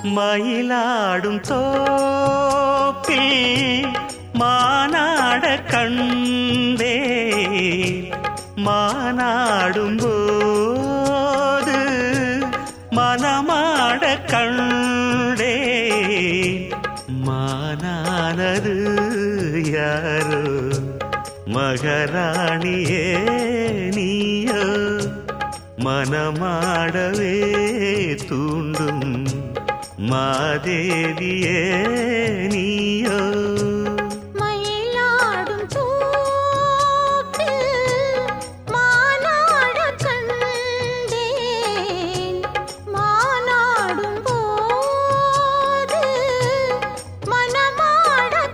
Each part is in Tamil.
மயிலாடும் தோப்பில் மானாட கண்டே மானாடும் போது மனமாட கண்டே மானானது யாரோ மகராணியே நீயோ மனமாடவே தூண்டும் மாதேவியே நீயோ மயிலாடும் தோப்பில் மானாடக் கண்டேன். மானாடும் போது மனமாடக்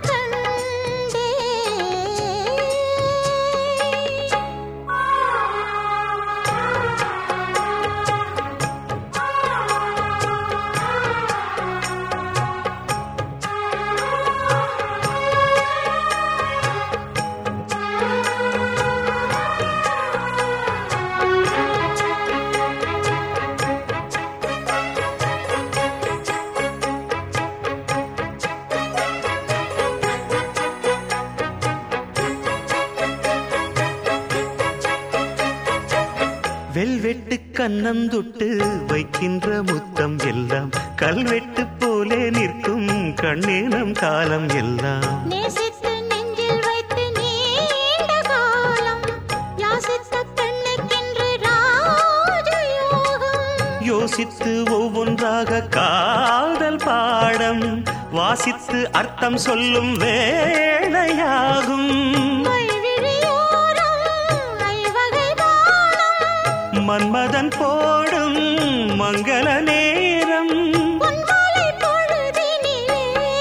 வெல்வெட்டு கண்ணந்துட்டு வைக்கின்ற முத்தம் எல்லாம் கல்வெட்டு போலே நிற்கும் கண்ணேனம் காலம் எல்லாம் நேசித்து நெஞ்சில் வைத்து நீண்ட காலம் யாசித்த பெண்ணுக்கென்று ராஜயோகம் யோசித்து ஒவ்வொன்றாக காதல் பாடம் வாசித்து அர்த்தம் சொல்லும் வேளையாகும் மைவிழியோரம் ஐவகை தானம் மன்மதன் போடும் மங்கள நேரம் பொன்மாலை பொழுதினிலே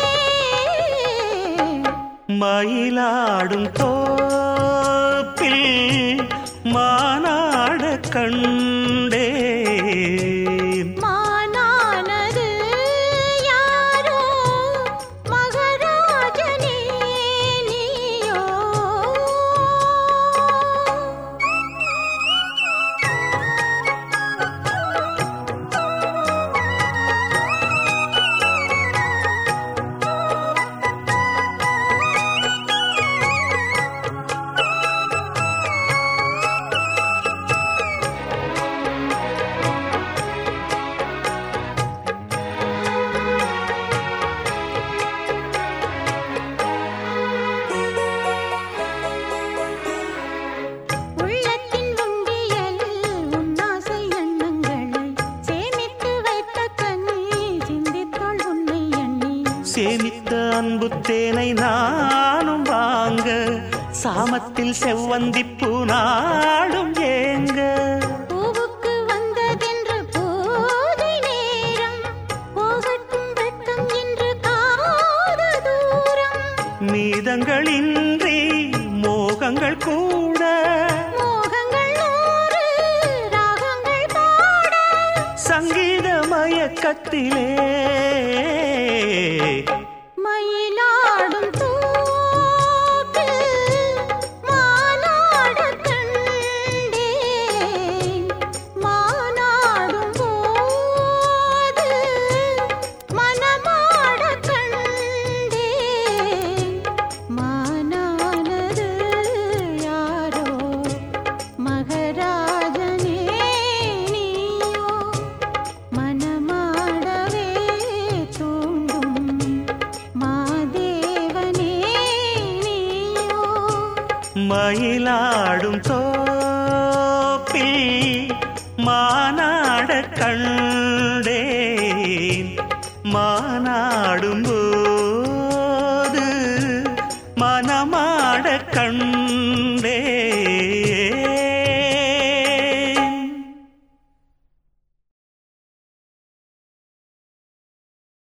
மயிலாடும் தோப்பில் மானாட கண்டே மானானது யாரோ மகராஜனே நீயோ உள்ளத்தின் உண்டியலில் உன்னாசை எண்ணங்களை சேமித்து வைத்த கண்ணி சிந்தித்தாள் உன்னை எண்ணி சேமித்த அன்பு தேனை நானும் வாங்க சாமத்தில் செவ்வந்திப்பூ நாடும் ஏங்க பூவுக்கு வந்ததென்று போதை நேரம் போகட்டும் வெட்கம் என்று காத தூரம் மீதங்களின்றி மோகங்கள் கூட மோகங்கள் நூறு ராகங்கள் பாட சங்கீத மயக்கத்திலே மயிலாடும் தோப்பில் மானாடக் கண்டேன். மானாடும் போது மனமாடக் கண்டேன். மானானது யாரோ மகராஜனே நீயோ மனமாடவே தூண்டும் மாதேவனே நீயோ மயிலாடும் தோப்பில் மானாட கண்டேன் மானாடும் போது